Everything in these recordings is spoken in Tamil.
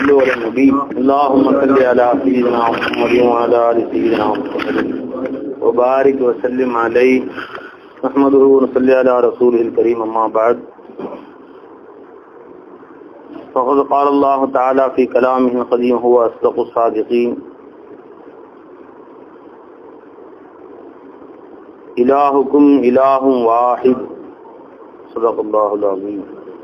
صلوا على النبي اللهم صل على سيدنا محمد وعلى ال سيدنا محمد وبارك وسلم عليه نحمده ونصلي على رسوله الكريم اما بعد فقد قال الله تعالى في كلامه القديم هو اصدق الصادقين إلهكم إله واحد صدق الله العظيم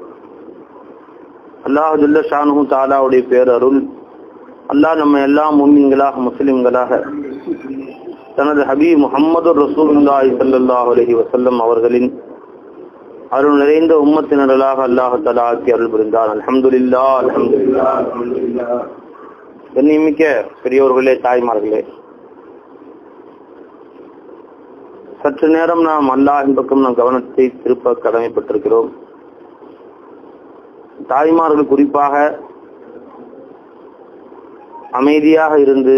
அல்லாஹ் ஜல்ல ஷானு தாலாவுடைய பேரருள் அல்லாஹ் நம்ம எல்லாம் முன்னிங்களாக முஸ்லிம்களாக தனது ஹபீப் முகமது ரசூலுல்லாஹி ஸல்லல்லாஹு அலைஹி வஸல்லம் அவர்களின் அருள் நிறைந்த உம்மத்தினர்களாக அல்லாஹ் தஆலா ஆக்கி அருள் புரிந்தார் அல்ஹம்துலில்லாஹ் அல்ஹம்துலில்லாஹ் அல்ஹம்துலில்லாஹ் கண்ணியமிக்க பெரியோர்களே தாய்மார்களே சற்று நேரம் நாம் அல்லாஹின் பக்கம் நாம் கவனத்தை திருப்ப கடமைப்பட்டிருக்கிறோம் தாய்மார்கள் குறிப்பாக அமைதியாக இருந்து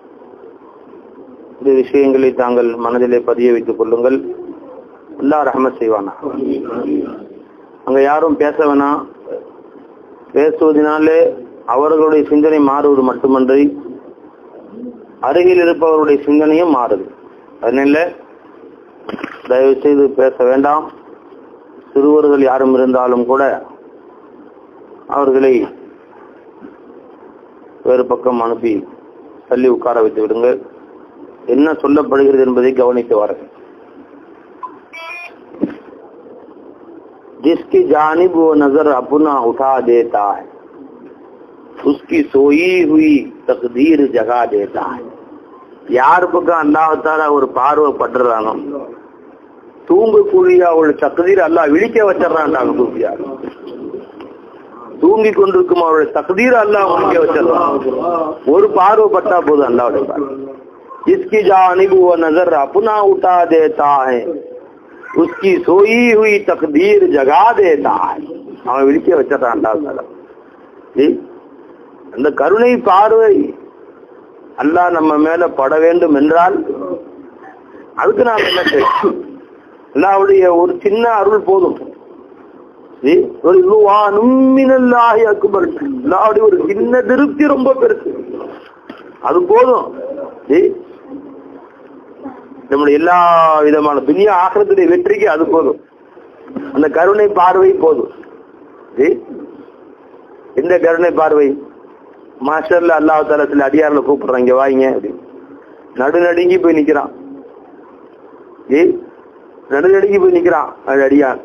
இந்த விஷயங்களை தாங்கள் மனதிலே பதிய வைத்துக் கொள்ளுங்கள் அல்லா ரஹமத் செய்வானா அங்க யாரும் பேச வேணாம் பேசுவதனாலே அவர்களுடைய சிந்தனை மாறுவது மட்டுமன்றி அருகில் இருப்பவருடைய சிந்தனையும் மாறுது அதனால தயவு செய்து பேச வேண்டாம் சிறுவர்கள் யாரும் இருந்தாலும் கூட அவர்களை வேறு பக்கம் அனுப்பி தள்ளி உட்கார வைத்து விடுங்கள் என்ன சொல்லப்படுகிறது என்பதை கவனித்து வாருங்கள் जिसकी जानिब वो नजर अपना उठा देता है उसकी सोई हुई तकदीर जगा देता है யார் பக்கம் அல்லாஹால ஒரு பார்வை பட்டுறானோ தூங்கக்கூடிய அவள் தகுதீர் அல்லா விழிக்க வச்சிடறான் தூக்கியா தூங்கி கொண்டிருக்கும் அவருடைய தகுதீர் அல்லா விழிக்க வச்சிடறான் ஒரு பார்வை பட்டா போதும் அல்லாவுடைய பார்வை जिसकी जानिब वो नजर अपना उठा देता है उसकी सोई हुई तकदीर जगा देता है அவன் விழிக்க வச்சிடறான் அல்லா அந்த கருணை பார்வை அல்லாஹ் நம்ம மேல பட வேண்டும் என்றால் அதுக்கு நாம் என்ன செய்யணும் அல்லாவுடைய ஒரு சின்ன அருள் போதும் ஒரு நும்மினல்லாஹி அக்பர் அல்லாவுடைய ஒரு சின்ன திருப்தி ரொம்ப பெருசு அது போதும் நம்முடைய எல்லா விதமான துனியா ஆக்கிரத்துடைய வெற்றிக்கு அது போதும் அந்த கருணை பார்வை போதும் எந்த கருணை பார்வை மாஸ்டர்ல அல்லாஹ் தால சில அடியாரில் கூப்பிடுறான் இங்க வாங்க அப்படின்னு நடுநடுங்கி போய் நிக்கிறான் ஏய் நடுநடுங்கி போய் நிக்கிறான் அது அடியான்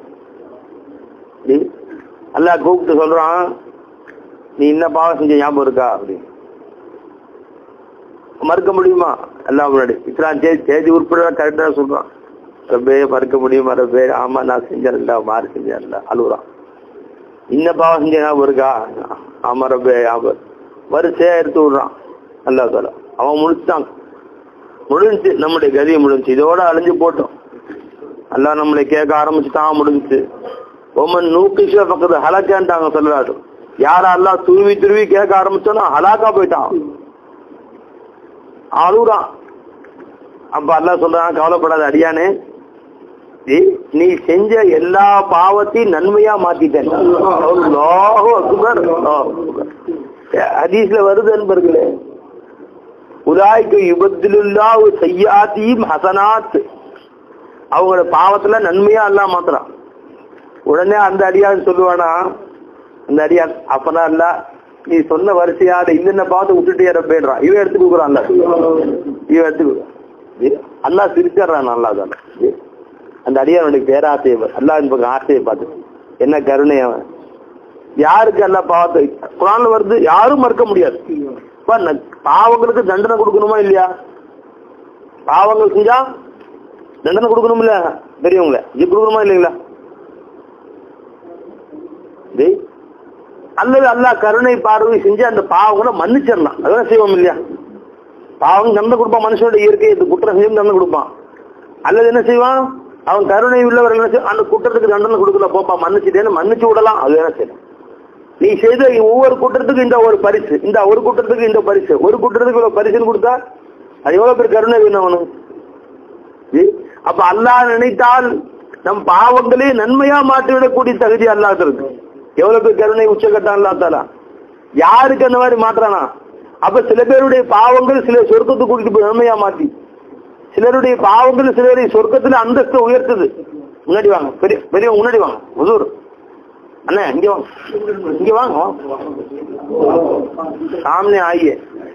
அல்லாஹ் கூப்பிட்டு சொல்றான் நீ என்ன பாவம் செஞ்ச ஞாபகம் இருக்கா அப்படின்னு மறுக்க முடியுமா எல்லாம் முன்னாடி இஸ்லாம் செய்தி செய்தி உட்பட கரெக்டா சொல்றான் ரப்பே மறுக்க முடியுமா ரப்பே ஆமா நான் செஞ்சேன்ல மாறி செஞ்சேன்ல அழுகுறான் இன்ன பாவம் செஞ்ச ஞாபகம் இருக்கா ஆமா ரப்பே ஞாபகம் வரிசையா எடுத்து விடுறான் அல்லா தால அவன் முடிச்சுட்டான் முடிஞ்சு நம்முடைய கதியை முடிஞ்சு இதோட அழிஞ்சு போட்டோம் அல்லா நம்மளை கேட்க ஆரம்பிச்சுட்டான் முடிஞ்சு ஒமன் நூக்கிஷ பக்கத்து ஹலாக்கான்ட்டாங்க சொல்லலாட்டு யாரா அல்லா துருவி துருவி கேட்க ஆரம்பிச்சோன்னா ஹலாக்கா போயிட்டான் அழுகுறான் அப்ப அல்லா சொல்றான் கவலைப்படாத அடியானே நீ செஞ்ச எல்லா பாவத்தையும் நன்மையா மாத்திட்டேன் ஹதீஸ்ல வருது என்பர்களே உதாய்க்கு யுபத்திலுல்லா செய்யாத்தியும் ஹசனாத் அவங்களோட பாவத்துல நன்மையா எல்லாம் மாத்திரான் உடனே அந்த அடியான் சொல்லுவானா அந்த அடியான் அப்பதான் இல்ல நீ சொன்ன வரிசையாட இல்லைன்ன பார்த்து விட்டுட்டே இருப்பேன்றான் இவன் எடுத்து கொடுக்குறான்ல இவன் எடுத்து அல்லா சிரிச்சிடுறான் நல்லா தானே அந்த அடியானுடைய பேராசையை அல்லா பக்கம் ஆசையை பார்த்து என்ன கருணை அவன் யாருக்கு அல்ல பாவத்தை குரான்ல வருது யாரும் மறுக்க முடியாது பாவங்களுக்கு தண்டனை கொடுக்கணுமா இல்லையா பாவங்கள் செஞ்சா தண்டனை கொடுக்கணும் இல்ல பெரியவங்கள இது கொடுக்கணுமா இல்லைங்களா அல்லது அல்லா கருணை பார்வை செஞ்சு அந்த பாவங்களை மன்னிச்சிடலாம் அதான் செய்வோம் இல்லையா பாவம் தண்டனை கொடுப்பான் மனுஷனோட இயற்கை இது குற்றம் செய்யும் தண்டனை கொடுப்பான் அல்லது என்ன செய்வான் அவன் கருணை உள்ளவர் என்ன செய்வான் அந்த குற்றத்துக்கு தண்டனை கொடுக்கல போப்பா மன்னிச்சுட்டேன்னு மன்னிச்சு விடலாம் அது என்ன செய்யலாம் நீ செய்த ஒவ்வொரு குற்றத்துக்கும் இந்த ஒரு பரிசு இந்த ஒரு குற்றத்துக்கு இந்த பரிசு ஒரு குற்றத்துக்கு இவ்வளவு பரிசுன்னு கொடுத்தா அது எவ்வளவு பேர் கருணை வேணும் அவனுக்கு அப்ப அல்லாஹ் நினைத்தால் நம் பாவங்களே நன்மையா மாற்றிவிடக்கூடிய தகுதி அல்லாஹ் இருக்கு எவ்வளவு பேர் கருணை உச்சகட்டம் அல்லா தாலா யாருக்கு அந்த மாதிரி மாற்றானா அப்ப சில பேருடைய பாவங்கள் சில சொர்க்கத்துக்கு கூட்டிட்டு போய் நன்மையா மாத்தி சிலருடைய பாவங்கள் சிலரை சொர்க்கத்துல அந்தஸ்து உயர்த்துது முன்னாடி வாங்க பெரிய பெரிய முன்னாடி வாங்க ஹுசூர் அண்ணே இங்க வாங்க இங்க வாங்க சாமனே ஆகிய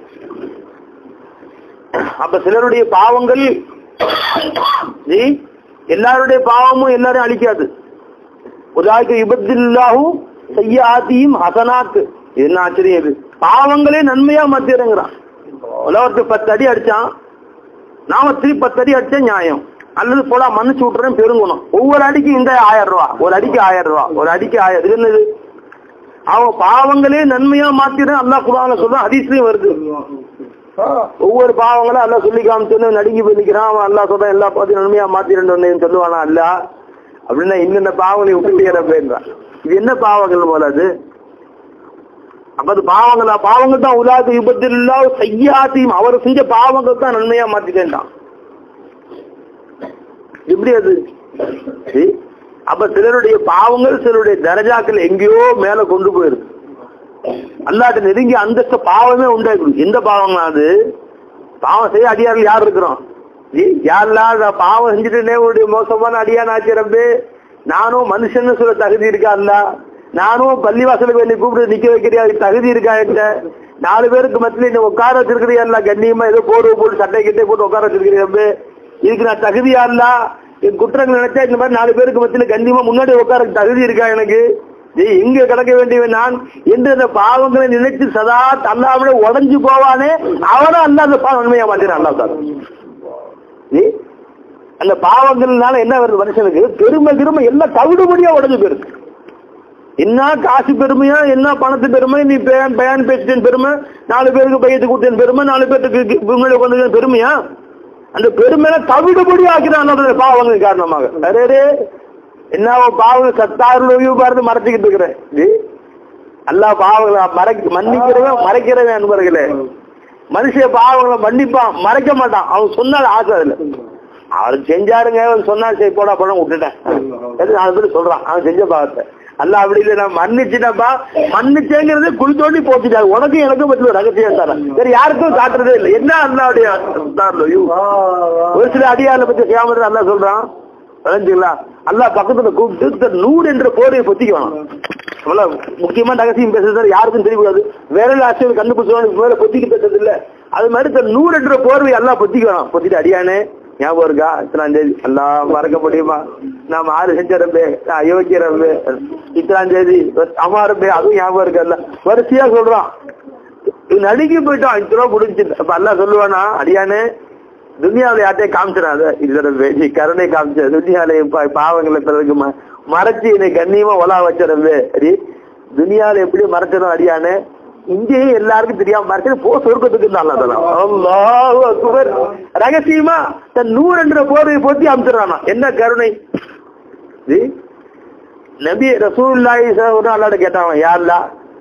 அப்ப சிலருடைய பாவங்கள் ஜி, எல்லாருடைய பாவமும் எல்லாரையும் அழிக்காது உதாய்க்கு விபத்தில்லாவும் செய்ய ஆத்தியும் ஹசனாத்து இது என்ன ஆச்சரியம் இது பாவங்களே நன்மையா மாத்திடுங்கிறான் உலகத்துக்கு பத்து அடி அடிச்சான் நாம திருப்பி பத்து அடி அடிச்சா நியாயம் அல்லது போடா மன்னிச்சு விட்டுறேன் பெருங்கணும் ஒவ்வொரு அடிக்கு இந்த ஆயிரம் ரூபா ஒரு அடிக்கு ஆயிரம் ரூபா ஒரு அடிக்கு ஆயிரம் இது என்னது அவன் பாவங்களே நன்மையா மாத்திடுறேன் அல்லாஹ் குரான சொல்றான் ஹதீஸ்லயும் வருது ஒவ்வொரு பாவங்களும் அல்லாஹ் சொல்லி காமிச்சு நடுங்கி போய் நிக்கிறான் அவன் அல்லாஹ் சொல்றான் எல்லா பாத்தையும் நன்மையா மாத்திரன்னு சொல்லுவானா அல்ல அப்படின்னா இன்னென்ன பாவங்களை விட்டுட்டு போயிடுறான் இது என்ன பாவங்கள் போல அது அப்ப அது பாவங்களா பாவங்கள் தான் உலாது விபத்தில்லா செய்யாத்தையும் அவர் செஞ்ச பாவங்கள் தான் நன்மையா மாத்திட்டேன்டான் எப்படி அது சரி. அப்ப சிலருடைய பாவங்கள் சிலருடைய தரஜாக்கள் எங்கேயோ மேல கொண்டு போயிருக்கு அல்லாட்ட நெருங்கி அந்தஸ்த பாவமே உண்டாக்கி எந்த பாவம் அது பாவம் செய்ய அடியார்கள் யார் இருக்கிறோம் ஜி, யாரெல்லாம் நான் பாவம் செஞ்சுட்டேனே உடைய மோசமான அடியான் ஆச்சு ரப்பே நானும் மனுஷன்னு சொல்ல தகுதி இருக்கா அல்ல நானும் பள்ளிவாசலுக்கு என்னை கூப்பிட்டு நிக்க வைக்கிறியா அதுக்கு தகுதி இருக்கா என்கிட்ட நாலு பேருக்கு மத்தியில என்ன உட்கார வச்சிருக்கிறியா இல்ல கண்ணியமா ஏதோ போர்வை போட்டு சட்டை கிட்டே போட்டு உட்கார வச்சிருக்கிறியா ரப்பே இதுக்கு நான் தகுதியா இல்ல என் குற்றங்கள் நினைச்சா இந்த மாதிரி நாலு பேருக்கு மத்தியில கண்ணியமா முன்னாடி உட்கார தகுதி இருக்கா எனக்கு ஏய், எங்க கிடக்க வேண்டியவன் நான் என்று அந்த பாவங்களை நினைத்து சதா அல்லாவிட உடஞ்சு போவானே அவனும் அல்ல அந்த பாவம் உண்மையா மாட்டேன் அல்லா சார் ஏய், அந்த பாவங்கள்னால என்ன வருது மனுஷனுக்கு பெருமை பெருமை எல்லாம் தவிடுபடியா உடஞ்சு போயிருக்கு என்ன காசு பெருமையா என்ன பணத்து பெருமை நீ பேன் பயன் பேசிட்டேன் பெருமை நாலு பேருக்கு பையத்து கொடுத்தேன் பெருமை நாலு பேருக்கு முன்னாடி உட்காந்து பெருமையா அந்த பெருமையில தவிடுபடி ஆக்கிறான் அந்த பாவங்கள் காரணமாக அரே அரே, என்ன பாவங்கள் சத்தாறு பார்த்து மறைச்சிக்கிட்டு இருக்கிறேன் ஏய், அல்லா பாவங்களை மறைக்க மன்னிக்கிறவன் மறைக்கிறவன் அன்பர்களே மனுஷ பாவங்களை மன்னிப்பான் மறைக்க மாட்டான் அவன் சொன்னால் ஆசை அதுல அவர் செஞ்சாருங்க அவன் சொன்னா சரி போடா போட விட்டுட்டேன் அது நாலு பேர் சொல்றான் அவன் செஞ்ச பாவத்தை அல்ல அப்படி இல்லை நான் மன்னிச்சுட்டப்பா மன்னிச்சேங்கிறது குழி தோண்டி போச்சுட்டாரு உனக்கு எனக்கும் பத்தி ஒரு ரகசியம் தரேன் சரி யாருக்கும் காட்டுறதே இல்லை என்ன அல்லாவுடைய ஒரு சில அடியாளை பத்தி செய்யாமல் அல்லா சொல்றான் விளைஞ்சுங்களா அல்லா பக்கத்துல கூப்பிட்டு இந்த நூறு என்ற போரையை பொத்திக்க வேணாம் அவ்வளவு முக்கியமா ரகசியம் பேசுறது யாருக்கும் தெரியக்கூடாது விரல் ஆசிரியர் கண்டுபிடிச்சவனுக்கு மேல பொத்திக்க பேசுறது இல்ல அது மாதிரி இந்த நூறு என்ற போர்வை எல்லாம் பொத்திக்க வேணாம் பொத்திட்டு அடியானே ஞாபகம் இருக்கா இத்தனாம் தேதி எல்லாம் மறக்க முடியுமா நாம் ஆறு செஞ்ச ரம்பே நான் அயோக்கிய ரம்பே இத்தனாம் தேதி அம்மா ரம்பே அதுவும் ஞாபகம் இருக்கல்ல வரிசையா சொல்றான் இவன் நடுங்கி போயிட்டான் இத்தனை ரூபா முடிஞ்சு அப்ப அல்லா சொல்லுவானா அடியானே துனியாவில யார்ட்டையும் காமிச்சிடாத இதோட நீ கருணை காமிச்ச துனியாவில என் பா- பாவங்களை பிறகு ம- மறைச்சு என்னை கண்ணியமா ஒலா வச்சிடவே அடி துனியாவில எப்படி மறைச்சதும் அடியானே இங்கேயும் எல்லாருக்கும் தெரியாம மறைச்சது போ சொர்க்கத்துக்கு நல்லா அல்லாஹ் அக்பர் ரகசியமா தன் நூறு போர்வை போத்தி அமிச்சிடறானா என்ன கருணை இது நபி ரசூலுல்லாஹி ஒரு அல்லாட கேட்டான் யாருலா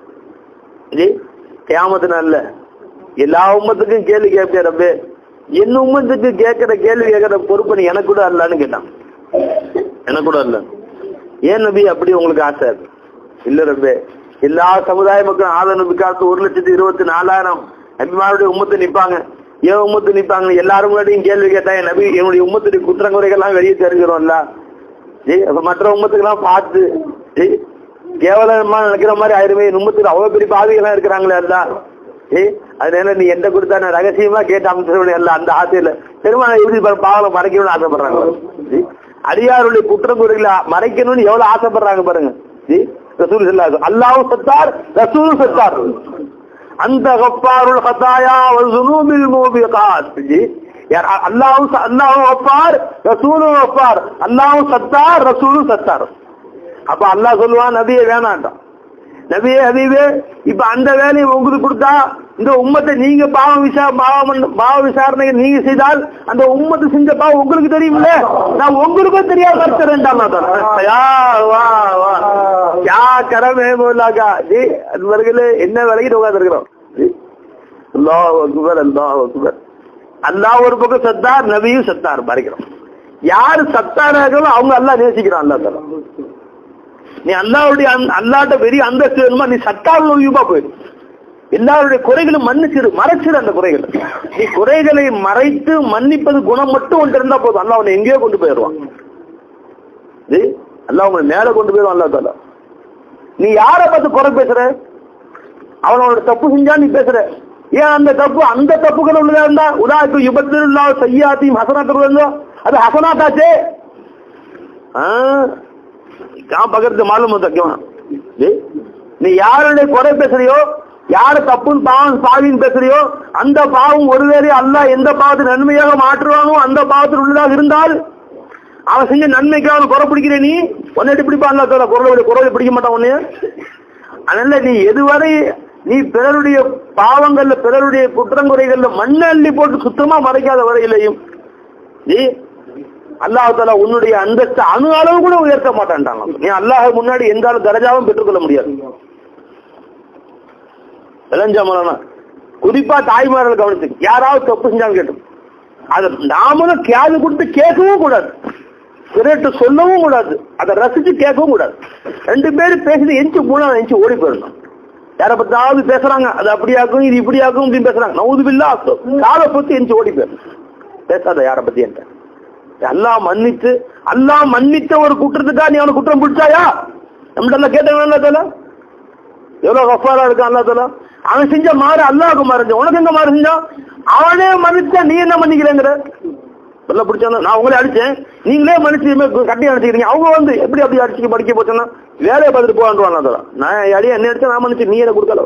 இது கியாமத்து நாள்ல எல்லா உம்மத்துக்கும் கேள்வி கேட்பேன் ரப்பே என் உம்மத்துக்கு கேட்கிற கேள்வி கேட்கிற பொறுப்பு நீ எனக்கு கூட அல்லன்னு கேட்டான் எனக்கு கூட அல்ல ஏன் நபி அப்படி உங்களுக்கு ஆசை இல்ல ரப்பே எல்லா சமுதாய மக்களும் ஆதரவு நபிக்காத்து ஒரு லட்சத்தி இருபத்தி நாலாயிரம் நபிமாருடைய உம்மத்து நிப்பாங்க ஏன் உம்மத்து நிப்பாங்க எல்லாரும் முன்னாடியும் கேள்வி கேட்டா என் நபி என்னுடைய உம்மத்துடைய குற்றங்குறைகள்லாம் வெளியே தெரிஞ்சிடும்ல ஏய் அப்ப மற்ற உம்மத்துக்கெல்லாம் பார்த்து ஏய் கேவலமா நினைக்கிற மாதிரி ஆயிருமே உம்மத்துக்கு அவ்வளவு பெரிய பாவிகள்லாம் இருக்கிறாங்களே எல்லாம் ஏய் அதனால நீ எந்த கொடுத்தா நான் ரகசியமா கேட்டு அமைச்சிருவேன் எல்லாம் அந்த ஆசையில பெருமாள் எப்படி பா- பாவலை மறைக்கணும்னு ஆசைப்படுறாங்க ஏய், அடியாருடைய குற்றங்குறைகளை மறைக்கணும்னு எவ்வளவு ஆசைப்படுறாங்க பாருங்க ஏய், ரசூல் சொல்லாது அல்லாவும் சத்தார் ரசூலும் சத்தார் அந்த கப்பாருல் ஹதாயா வல் ஜுனூபில் மூபிகாத் ஜி யார் அல்லாஹ் அல்லாஹ் வப்பார் ரசூலும் வப்பார் அல்லாஹ் சத்தார் ரசூலும் சத்தார் அப்ப அல்லாஹ் சொல்லுவான் நபியே வேணாண்டான் நபியே ஹபீபே இப்ப அந்த வேலையை உங்களுக்கு கொடுத்தா இந்த உம்மத்தை நீங்க பாவம் விசா பாவம் பண்ண- பாவ விசாரணை நீங்க செய்தால் அந்த உம்மத்து செஞ்ச பாவம் உங்களுக்கு தெரியுமில்ல நான் உங்களுக்கும் தெரியாம கருத்துறேன்டாம் யா கரமே போலாக்கா ஜி அன்பர்களே என்ன விலகிட்டு உட்காந்துருக்கிறோம் அல்லாஹ் அக்பர் அல்லாஹ் அக்பர் அல்லாஹ் ஒரு பக்கம் சத்தார் நபியும் சத்தார் மறைக்கிறோம் யாரு சத்தாராகளோ அவங்க அல்லாஹ் நேசிக்கிறான் அல்லாஹ் தலா நீ அல்லாவுடைய அல்லாட்ட பெரிய அந்தஸ்து வேணுமா நீ சத்தார் நோயுமா போயிரு எல்லாருடைய குறைகளும் மன்னிச்சிரு மறைச்சிரு அந்த குறைகள் நீ குறைகளை மறைத்து மன்னிப்பது குணம் மட்டும் ஒன்று இருந்தா போதும் அல்லாஹ் உன்னை எங்கேயோ கொண்டு போயிடுவான் இது அல்லாஹ் உங்களை மேல கொண்டு போயிடுவான் அல்லா தாலா நீ யாரை பார்த்து குறை பேசுற அவனோட தப்பு செஞ்சா நீ பேசுற ஏன் அந்த தப்பு அந்த தப்புகள் உள்ளதா இருந்தா உதாக்கு யுபத்தில்லா செய்யாத்தையும் ஹசனாத்து இருந்தா அது ஹசனாத்தாச்சே காம் பக்கத்து மாலும் தக்கலாம் நீ யாருடைய குறை பேசுறியோ யார தப்புன்னு பாவம் பாவின்னு பேசுறியோ அந்த பாவம் ஒருவேளை அல்ல எந்த பாவத்தை நன்மையாக மாற்றுவானோ அந்த பாவத்தில் உள்ளதாக இருந்தால் அவன் செஞ்ச நன்மைக்கு அவன் குறை பிடிக்கிற நீ ஒன்னு பிடிப்பா அல்ல தோற குரலை குரலை பிடிக்க மாட்டான் உன்னைய அதனால நீ எதுவரை நீ பிறருடைய பாவங்கள்ல பிறருடைய குற்றங்குறைகள்ல மண்ணை அள்ளி போட்டு சுத்தமா மறைக்காத வரையிலையும் நீ அல்லாஹால உன்னுடைய அந்தஸ்து அணு அளவு கூட உயர்த்த மாட்டான்டாங்க நீ அல்லாஹ் முன்னாடி எந்த அளவு தரஜாவும் பெற்றுக்கொள்ள முடியாது விளைஞ்சமலனா குறிப்பா தாய்மார்கள் கவனிச்சு யாராவது தப்பு செஞ்சாங்க கேட்டோம் அதை நாமளும் கேது கொடுத்து கேட்கவும் கூடாது பிறட்டு சொல்லவும் கூடாது அதை ரசிச்சு கேட்கவும் கூடாது ரெண்டு பேரும் பேசுறது எஞ்சி மூணா எஞ்சி ஓடி போயிடணும் யாரை பத்தாவது பேசுறாங்க அது அப்படியாக்கும் இது இப்படியாக்கும் அப்படின்னு பேசுறாங்க நவுது பில்லா காலை பத்தி எஞ்சி ஓடி போயிடணும் பேசாத யாரை பத்தி என்கிட்ட எல்லாம் மன்னிச்சு எல்லாம் மன்னித்த ஒரு குற்றத்துக்கா நீ அவனை குற்றம் பிடிச்சாயா நம்மகிட்ட கேட்டாங்க தல எவ்வளவு கஃபாரா இருக்கான் அல்லா தலா அவன் செஞ்ச மாறு அல்லாவுக்கு மாறு உனக்கு எங்க மாறு செஞ்சான் அவனே மன்னிச்சா நீ என்ன மன்னிக்கிறேங்கிற சொல்ல பிடிச்சாங்க நான் உங்களே அடிச்சேன் நீங்களே மன்னிச்சு கட்டி அடிச்சுக்கிறீங்க அவங்க வந்து எப்படி அப்படி அடிச்சு படிக்க போச்சோன்னா வேலையை பார்த்துட்டு போவான்டுவாங்க அதெல்லாம் நான் அடியா என்ன அடிச்சா நான் மன்னிச்சு நீ என்ன கொடுக்கல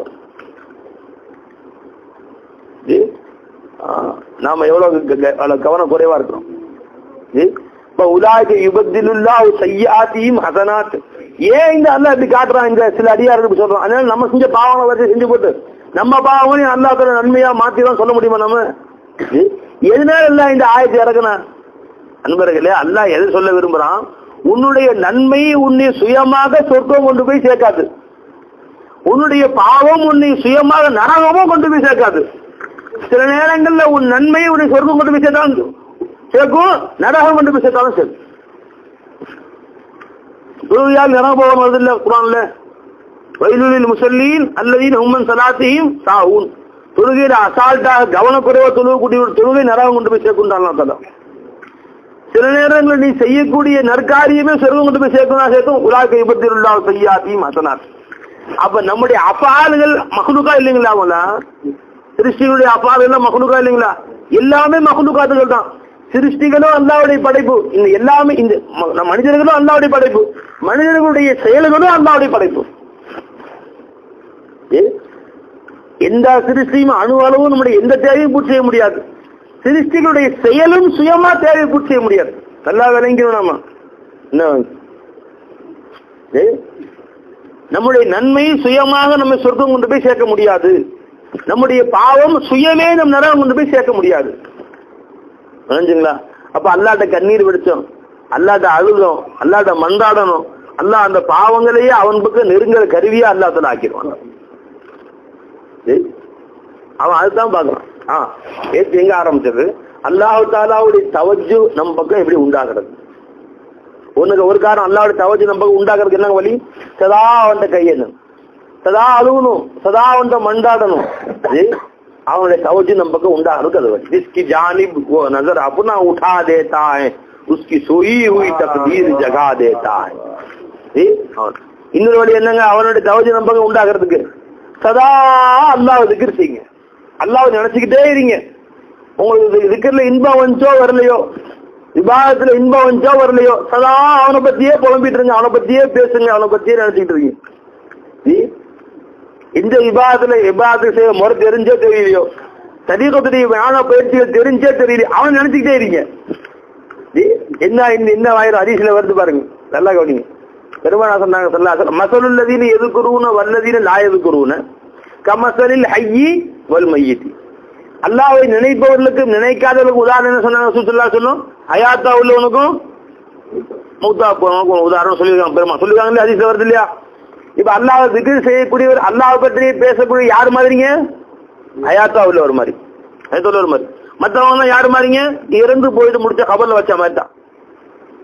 நாம எவ்வளவு கவனம் குறைவா இருக்கிறோம் இப்ப உலாய்க்கு யுபத்திலுல்லா செய்யாத்தியும் ஹசனாத் ஏன் இந்த அல்ல இப்படி காட்டுறான் இந்த சில அடியார்கள் சொல்றோம் அதனால நம்ம செஞ்ச பாவங்களை வச்சு செஞ்சு போட்டு நம்ம பாவங்களையும் அல்லா தர நன்மையா மாத்திதான் சொல்ல முடியுமா நம்ம எதனால இல்ல இந்த ஆயத்தை இறக்குனா அன்பர்களே அல்லாஹ் எது சொல்ல விரும்புறான் உன்னுடைய நன்மை உன்னை சுயமாக சொர்க்கம் கொண்டு போய் சேர்க்காது உன்னுடைய பாவம் உன்னை சுயமாக நரகமும் கொண்டு போய் சேர்க்காது சில நேரங்கள்ல உன் நன்மை உன்னை சொர்க்கம் கொண்டு போய் சேர்த்தாலும் சேர்க்கும் நரகம் கொண்டு போய் சேர்த்தாலும் சரி தொழுகையால் நரகம் போக வருது இல்ல குரான்ல வயலுலில் முசல்லீன் அல்லதீன் உம்மன் சலாத்தையும் சாவும் தொழுகையில அசால்ட்டாக கவனக்குறைவா தொழுகக்கூடிய ஒரு தொழுகை நரகம் கொண்டு போய் சேர்க்கும் தலா சில நேரங்களில் நீ செய்யக்கூடிய நற்காரியமே சொர்க்கம் கொண்டு போய் சேர்க்கணும் சேர்க்கும் உலாக்க விபத்தில் உள்ள செய்யாத்தையும் அசனாத் அப்ப நம்முடைய அப்பால்கள் மகளுக்கா இல்லைங்களா சிருஷ்டிகளுடைய அப்பால்கள் மகளுக்கா இல்லைங்களா எல்லாமே மகளுக்காத்துகள் தான் சிருஷ்டிகளும் அல்லாவுடைய படைப்பு இந்த எல்லாமே இந்த மனிதர்களும் அல்லாவுடைய படைப்பு மனிதர்களுடைய செயல்களும் அல்லாவுடைய படைப்பு எந்த சிருஷ்டியும் அணு அளவும் நம்முடைய எந்த தேவையும் பூர்த்தி செய்ய முடியாது சிருஷ்டிகளுடைய செயலும் சுயமா தேவையை பூர்த்தி செய்ய முடியாது நல்லா விளங்கிடும் நாம என்ன நம்முடைய நன்மை சுயமாக நம்ம சொர்க்கம் கொண்டு போய் சேர்க்க முடியாது நம்முடைய பாவம் சுயமே நம் நரகம் கொண்டு போய் சேர்க்க முடியாது புரிஞ்சுங்களா அப்ப அல்லாட்ட கண்ணீர் விடுச்சோம் அல்லாட்ட அழுதோம் அல்லாட்ட மன்றாடணும் அல்லா அந்த பாவங்களையே அவன் பக்கம் நெருங்குற கருவியா அல்லாத்துல ஆக்கிடுவான் அவன் அதுதான் பாக்குறான் ஆ ஏத்து எங்க ஆரம்பிச்சது அல்லாஹு தாலாவுடைய தவஜு நம்ம பக்கம் எப்படி உண்டாகிறது ஒண்ணுக்கு ஒரு காரணம் அல்லாவுடைய தவஜு நம்ம பக்கம் உண்டாகிறதுக்கு என்ன வழி சதா அவன்கிட்ட கையணும் சதா அழுகணும் சதா அவன்கிட்ட மண்டாடணும் அவனுடைய तवज्जो नंबर को उंडा हर कर जिसकी जानिब वो नजर अपना उठा देता है उसकी सोई हुई तकदीर जगा देता है இன்னொரு வழி என்னங்க அவனுடைய தவஜ நம்பகம் உண்டாகிறதுக்கு சதா அல்லாஹ் திக்கர் செய்யுங்க அல்லாஹ் நினைச்சுக்கிட்டே இருங்க உங்களுக்கு திக்கர்ல இன்பம் வந்துச்சோ வரலையோ விவாதத்துல இன்பம் வந்துச்சோ வரலையோ சதா அவனை பத்தியே புலம்பிட்டு இருங்க அவனை பத்தியே பேசுங்க அவனை பத்தியே நினைச்சுக்கிட்டு இருக்கீங்க இந்த விவாதத்துல விவாதத்தை செய்ய முறை தெரிஞ்சோ தெரியலையோ சரீரத்துடைய ஞான பயிற்சிகள் தெரிஞ்சே தெரியல அவன் நினைச்சுக்கிட்டே இருங்க என்ன இந்த என்ன ஆயிரம் அரிசியில வருது பாருங்க நல்லா கவனிங்க பெருமானா சொன்னாங்க சொல்ல மசலுள்ளதீன எதுக்குருவுன வல்லதீன லா எதுக்குருவுன கமசலில் ஹையி வல் மையத்தி அல்லாவை நினைப்பவர்களுக்கு நினைக்காதவர்களுக்கு உதாரணம் என்ன சொன்னாங்க சுற்றுலா சொல்லும் ஹயாத்தா உள்ளவனுக்கும் மூத்தா போனவனுக்கும் உதாரணம் சொல்லியிருக்காங்க பெருமா சொல்லியிருக்காங்களே அதிசயம் வருது இல்லையா இப்ப அல்லாஹ் திகிர் செய்யக்கூடியவர் அல்லாஹ் பற்றி பேசக்கூடிய யார் மாதிரிங்க ஹயாத்தா உள்ளவர் மாதிரி ஹயத்துல ஒரு மாதிரி மற்றவங்க யாரு மாதிரிங்க இறந்து போயிட்டு முடிச்ச கபர்ல வச்ச மாதிரி தான்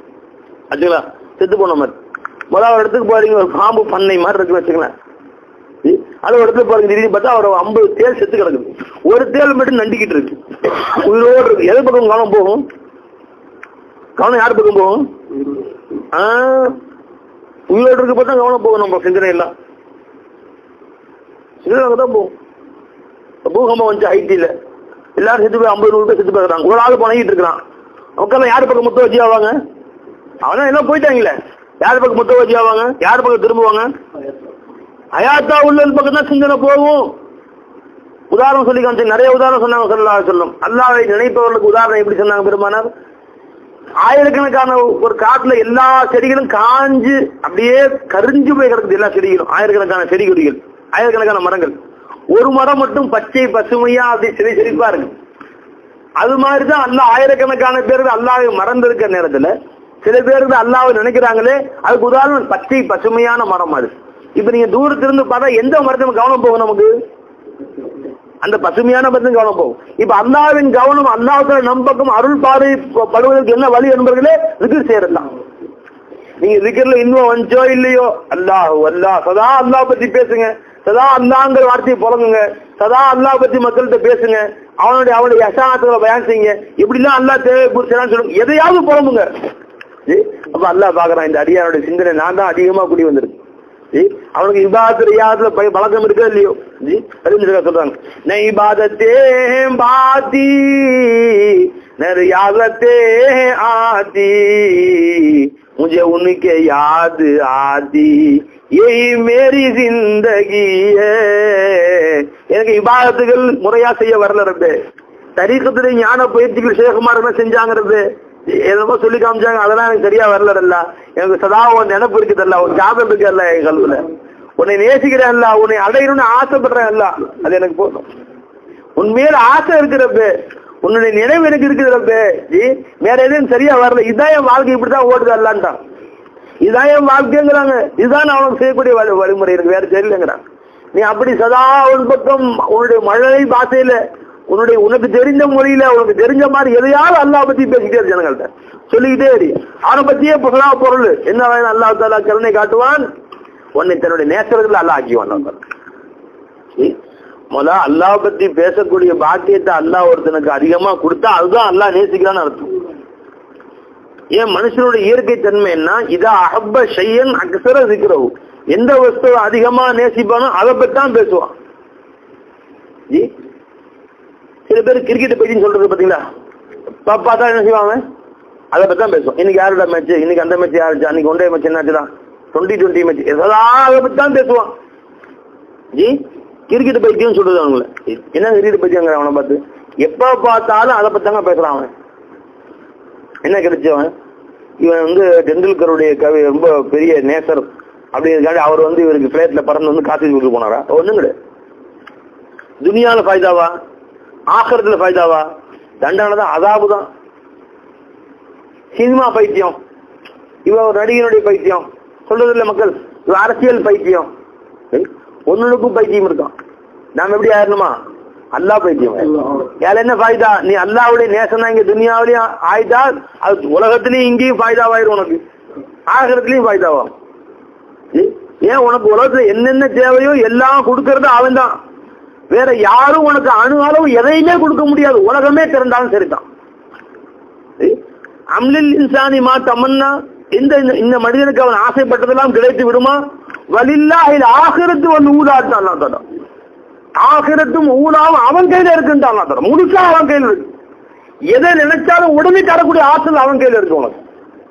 ஆச்சுங்களா செத்து போன மாதிரி முதல் இடத்துக்கு போறீங்க ஒரு பாம்பு பண்ணை மாதிரி இருக்கு வச்சுங்களேன் ஜி, அது ஒரு இடத்துல பாருங்க திடீர்னு பார்த்தா ஒரு ஐம்பது தேல் செத்து கிடக்குது ஒரு தேல் மட்டும் நண்டிக்கிட்டு இருக்கு உயிரோடு இருக்கு எது பக்கம் கவனம் போகும் கவனம் யார் பக்கம் போகும் ஆ, உயிரோடு இருக்க பார்த்தா கவனம் போகும் நம்ம சிந்தனை எல்லாம் சிந்தனை தான் போகும் இப்ப பூகம்பம் வந்துச்சு ஐடியில எல்லாரும் செத்து போய் ஐம்பது நூறு பேர் செத்து போயிருக்காங்க ஒரு ஆள் பணகிட்டு இருக்கிறான் மக்கள் யார் பக்கம் முத்த வச்சு ஆவாங்க அவனா எல்லாம் போயிட்டாங்களே யார் பக்கம் முத்த வச்சு ஆவாங்க யார் பக்கம் திரும்புவாங்க அயாத்தா உள்ள பக்கம் தான் சிந்தனை போகும் உதாரணம் சொல்லி காமிச்சு நிறைய உதாரணம் சொன்னாங்க சொல்லலாம் சொல்லும் அல்லாவை நினைப்பவர்களுக்கு உதாரணம் எப்படி சொன்னாங்க பெருமானார் ஆயிரக்கணக்கான ஒரு காட்டுல எல்லா செடிகளும் காஞ்சு அப்படியே கரிஞ்சு போய் கிடக்குது எல்லா செடிகளும் ஆயிரக்கணக்கான செடி கொடிகள் ஆயிரக்கணக்கான மரங்கள் ஒரு மரம் மட்டும் பச்சை பசுமையா அப்படி செடி செழிப்பா இருக்கு அது மாதிரிதான் அல்லாஹ் ஆயிரக்கணக்கான பேருக்கு அல்லாவை மறந்து இருக்கிற நேரத்துல சில பேருக்கு அல்லாவை நினைக்கிறாங்களே அதுக்கு உதாரணம் பச்சை பசுமையான மரம் அது இப்ப நீங்க தூரத்திலிருந்து பார்த்தா எந்த மரத்துக்கு கவனம் போகும் நமக்கு அந்த பசுமையான பக்கம் கவனம் போகும் இப்ப அல்லாவின் கவனம் அல்லாஹ் நம்பக்கம் அருள் பாதை படுவதற்கு என்ன வழி என்பவர்களே ரிகர் சேரலாம் நீங்க ரிகர்ல இன்னும் வந்துச்சோ இல்லையோ அல்லாஹ் அல்லாஹ் சதா அல்லாஹ் பத்தி பேசுங்க சதா அல்லாங்கிற வார்த்தையை புலங்குங்க சதா அல்லாஹ் பத்தி மக்கள்கிட்ட பேசுங்க அவனுடைய அவனுடைய யசானத்துல பயன் செய்யுங்க இப்படிலாம் அல்லாஹ் தேவை குறிச்சான்னு சொல்லுங்க எதையாவது புலம்புங்க ஜி, அப்ப அல்லாஹ் பாக்குறான் இந்த அடியாருடைய சிந்தனை நான் தான் அதிகமா குடி வந்திருக்கு ஜி, அவனுக்கு இபாதத்துல யாத்துல பய- பழக்கம் இருக்கோ இல்லையோ ஜி அறிஞர்கள் சொல்றாங்க நை பாதத்தே பாதி नरियालते आती मुझे उनके याद आती यही मेरी जिंदगी है எனக்கு இபாதத்துகள் முறையா செய்ய வரல ரப்பே தரீக்கத்துல ஞான பயிற்சிகள் சேகுமார் என்ன செஞ்சாங்கிறது என்னமோ சொல்லி காமிச்சாங்க அதெல்லாம் எனக்கு சரியா வரலடல்ல எனக்கு சதா உன் நினைப்பு இருக்குதல்ல உன் ஞாபகம் இருக்குல்ல என் கல்வில உன்னை நேசிக்கிறேன் அல்ல உன்னை அடையணும்னு ஆசைப்படுறேன் அல்ல அது எனக்கு போதும் உன் மேல ஆசை இருக்கிறப்ப உன்னுடைய நினைவு எனக்கு இருக்குதுறப்ப ஜி வேற எதுவும் சரியா வரல இதான் என் வாழ்க்கை இப்படிதான் ஓடுது அல்லான்ட்டான் இதான் என் வாழ்க்கைங்கிறாங்க இதுதான் அவனுக்கு செய்யக்கூடிய வழி வழிமுறை இருக்கு வேற தெரியலங்கிறான் நீ அப்படி சதா உன் பக்கம் உன்னுடைய மழலை பாஷையில உன்னுடைய உனக்கு தெரிஞ்ச மொழியில உனக்கு தெரிஞ்ச மாதிரி எதையாவது அல்லாஹ் பத்தி பேசிட்டே இரு ஜனங்கள்ட்ட சொல்லிக்கிட்டே இரு அவனை பத்தியே புகழா பொருள் என்ன வேணும் அல்லாஹ் தாலா கருணை காட்டுவான் உன்னை தன்னுடைய நேசர்கள் அல்லாஹ் ஆக்கிவான் அல்லாஹ். சரி? முதல்ல அல்லாஹ் பத்தி பேசக்கூடிய பாக்கியத்தை அல்லாஹ் ஒருத்தனுக்கு அதிகமா கொடுத்தா அதுதான் அல்லாஹ் நேசிக்கிறான்னு அர்த்தம் ஏன் மனுஷனுடைய இயற்கை தன்மை என்ன இதா அஹப்ப ஷையன் அக்சர சிக்கிறவு எந்த வஸ்துவை அதிகமா நேசிப்பானோ அதை பத்தி தான் பேசுவான் ஜி சில பேர் கிரிக்கெட் பத்தின்னு சொல்றது பாத்தீங்களா பா- பார்த்தா என்ன செய்வாங்க அதை பத்தி தான் பேசுவோம் இன்னைக்கு யாரோட மேட்ச் இன்னைக்கு அந்த மேட்ச் யாரு அன்னைக்கு ஒன்றே மேட்ச் என்னாச்சு தான் டுவெண்ட்டி டுவெண்ட்டி மேட்ச் எதாவது அதை பத்தி தான் பேசுவான் ஜி கிரிக்கெட் பைத்தியம் சொல்றது அவங்கள என்ன கிரிக்கெட் பைத்தியங்கிற அவனை பார்த்து எப்ப பார்த்தாலும் அதை பத்தி தாங்க பேசுறான் அவன் என்ன கிடைச்சவன் இவன் வந்து டெண்டுல்கருடைய கவி ரொம்ப பெரிய நேசர் அப்படிங்கிறதுக்காண்டி அவர் வந்து இவருக்கு பிளேட்ல பறந்து வந்து காசு கொடுத்து போனாரா ஒண்ணும் கிடையாது துனியால ஃபைதாவா ஆக்கிரத்துல ஃபைதாவா தண்டனை தான் அதாபு தான் சினிமா பைத்தியம் இவன் ஒரு நடிகனுடைய பைத்தியம் சொல்றது இல்ல மக்கள் இவன் அரசியல் பைத்தியம் ஒன்னுக்கும் பைத்தியம் இருக்கான் நாம எப்படி ஆயிரணுமா அல்லா பைத்தியம் யார் என்ன ஃபாய்தா நீ அல்லாவுடைய நேசம் தான் இங்க துனியாவிலையும் ஆயிட்டா அது உலகத்திலயும் இங்கேயும் ஃபாய்தாவாயிரும் உனக்கு ஆகிரத்திலையும் ஃபாய்தாவாகும் ஏ- ஏன் உனக்கு உலகத்துல என்னென்ன தேவையோ எல்லாம் கொடுக்கறது அவன் தான் வேற யாரும் உனக்கு அணு அளவு எதையுமே கொடுக்க முடியாது உலகமே திறந்தாலும் சரிதான் ஏ? அம்லில் இன்சானி மா தமன்னா இந்த இந்த- இந்த மனிதனுக்கு அவன் ஆசைப்பட்டதெல்லாம் கிடைத்து விடுமா வலில்லாஹில் ஆகிரத்து வந்து ஊதாட்டான் அல்லாஹ் தஆலா. ஆகிரத்தும் ஊனாவும் அவன் கையில இருக்குன்றான் அல்லாஹ் தஆலா. முழுசா அவன் கையில இருக்கு எதை நினைச்சாலும் உடனே தரக்கூடிய ஆற்றல் அவன் கையில இருக்கு உனக்கு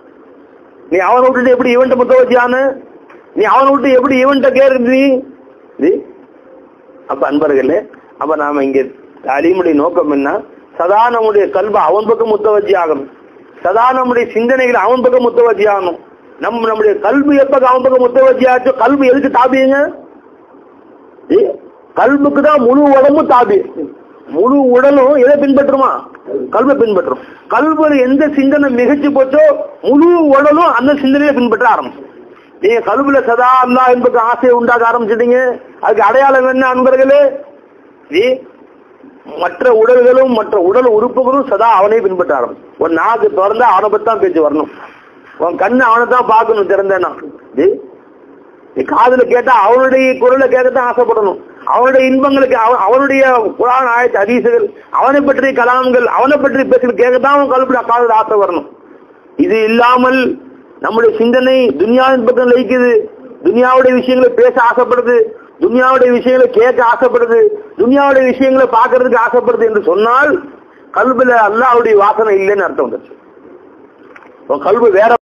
நீ அவனை விட்டுட்டு எப்படி இவன்ட்ட முத்த வச்சியான்னு நீ அவனை விட்டு எப்படி இவன்ட்ட கேரு நீ நீ? அப்ப அன்பர்களே அப்ப நாம இங்க அலிமுடைய நோக்கம் என்ன சதா நம்முடைய கல்வ அவன் பக்கம் முத்தவஜி ஆகணும் சதா நம்முடைய சிந்தனைகள் அவன் பக்கம் முத்தவஜி ஆகணும் நம்ம நம்முடைய கல்வி எப்ப அவன் பக்கம் முத்தவஜி ஆச்சோ கல்வி எதுக்கு தாபியுங்க ஏ, கல்புக்கு தான் முழு உடம்பும் தாபி முழு உடலும் எதை பின்பற்றுமா கல்வை பின்பற்றும் கல்வியில் எந்த சிந்தனை மிகச்சு போச்சோ முழு உடலும் அந்த சிந்தனையை பின்பற்ற ஆரம்பிச்சு நீங்க கல்வில சதா அல்லா என்பது ஆசையை உண்டாக்க ஆரம்பிச்சிட்டீங்க அதுக்கு அடையாளம் என்ன அன்பர்களே நீ மற்ற உடல்களும் மற்ற உடல் உறுப்புகளும் சதா அவனை பின்பற்ற ஆரம்பிச்சு ஒரு நாக்கு திறந்தா அவனை பத்தி தான் பேச்சு வரணும் உன் கண்ணு அவனை தான் பார்க்கணும் திறந்தேன்னா ஜி நீ காதுல கேட்டா அவனுடைய குரலை கேட்கத்தான் ஆசைப்படணும் அவனுடைய இன்பங்களுக்கு அவ- அவனுடைய குரான் ஆயத்த ஹதீசுகள் அவனை பற்றிய கலாம்கள் அவனை பற்றி பேசுகிற கேட்கத்தான் அவன் கல்புல காதுல ஆசை வரணும் இது இல்லாமல் நம்முடைய சிந்தனை துனியாவின் பக்கம் லயிக்குது துனியாவுடைய விஷயங்களை பேச ஆசைப்படுது துனியாவுடைய விஷயங்களை கேட்க ஆசைப்படுது துனியாவுடைய விஷயங்களை பார்க்கறதுக்கு ஆசைப்படுது என்று சொன்னால் கல்புல அல்லாஹ்வுடைய வாசனை இல்லைன்னு அர்த்தம் வந்துச்சு உன் கல்வி வேற